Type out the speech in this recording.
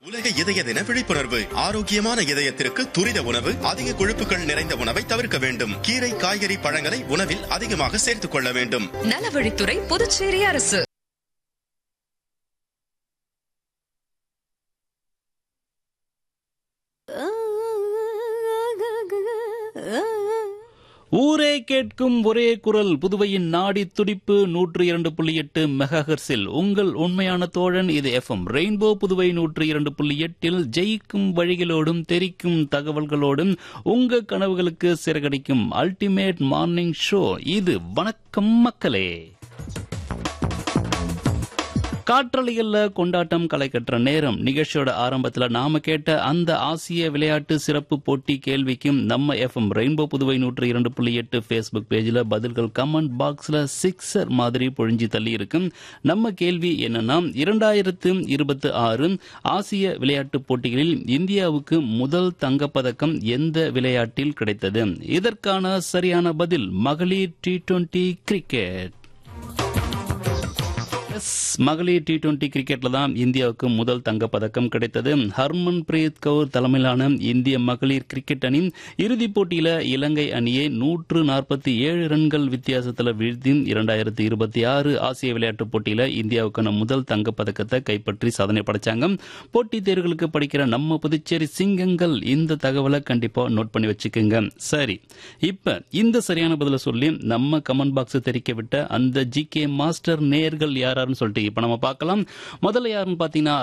உலக இதய தின விழிப்புணர்வு ஆரோக்கியமான இதயத்திற்கு துரித உணவு அதிக கொழுப்புகள் நிறைந்த உணவை தவிர்க்க வேண்டும் கீரை காய்கறி பழங்களை உணவில் அதிகமாக சேர்த்துக் கொள்ள வேண்டும் நலவழித்துறை புதுச்சேரி அரசு ஊரே கேட்கும் ஒரே குரல் புதுவையின் நாடி துடிப்பு நூற்று இரண்டு புள்ளி எட்டு மெகாஹெர்ஸில் உங்கள் உண்மையான தோழன் இது எஃப்எம் ரெயின்போ புதுவை நூற்று இரண்டு புள்ளி எட்டில் ஜெயிக்கும் வழிகளோடும் தெரிக்கும் தகவல்களோடும் உங்க கனவுகளுக்கு சிறகடிக்கும் அல்டிமேட் மார்னிங் ஷோ இது வணக்கம் மக்களே காற்றலைகள்ல கொண்டாட்டம் களை கட்டுற நேரம் நிகழ்ச்சியோட ஆரம்பத்துல நாம கேட்ட அந்த ஆசிய விளையாட்டு சிறப்பு போட்டி கேள்விக்கும் நம்ம எஃப்எம் ரெயின்போ புதுவை நூற்று இரண்டு புள்ளி எட்டு ஃபேஸ்புக் பேஜ்ல பதில்கள் கமெண்ட் பாக்ஸ்ல சிக்ஸர் மாதிரி பொழிஞ்சு தள்ளி இருக்கும் நம்ம கேள்வி என்னன்னா இரண்டாயிரத்து இருபத்தி ஆறு ஆசிய விளையாட்டுப் போட்டிகளில் இந்தியாவுக்கு முதல் தங்கப்பதக்கம் எந்த விளையாட்டில் கிடைத்தது இதற்கான சரியான பதில் மகளிர் டி டுவெண்டி கிரிக்கெட் எஸ் மகளிர் டி டுவெண்டி கிரிக்கெட்ல தான் இந்தியாவுக்கு முதல் தங்கப்பதக்கம் கிடைத்தது ஹர்மன் பிரீத் கவுர் தலைமையிலான இந்திய மகளிர் கிரிக்கெட் அணி இறுதிப் போட்டியில இலங்கை அணியை நூற்று நாற்பத்தி ஏழு ரன்கள் வித்தியாசத்தில் வீழ்த்தி இரண்டாயிரத்தி இருபத்தி ஆறு ஆசிய விளையாட்டுப் போட்டியில இந்தியாவுக்கான முதல் தங்கப்பதக்கத்தை கைப்பற்றி சாதனை படைச்சாங்க போட்டித் தேர்வுகளுக்கு படிக்கிற நம்ம புதுச்சேரி சிங்கங்கள் இந்த தகவலை கண்டிப்பா நோட் பண்ணி வச்சுக்கோங்க சரி இப்ப இந்த சரியான பதில சொல்லி நம்ம கமெண்ட் பாக்ஸ் தெரிவிக்க விட்ட அந்த ஜி கே மாஸ்டர் நேர்கள் யாராருன்னு சொல்லிட்டு இப்ப நம்ம பார்க்கலாம் முதல்ல யாருன்னு பாத்தீங்கன்னா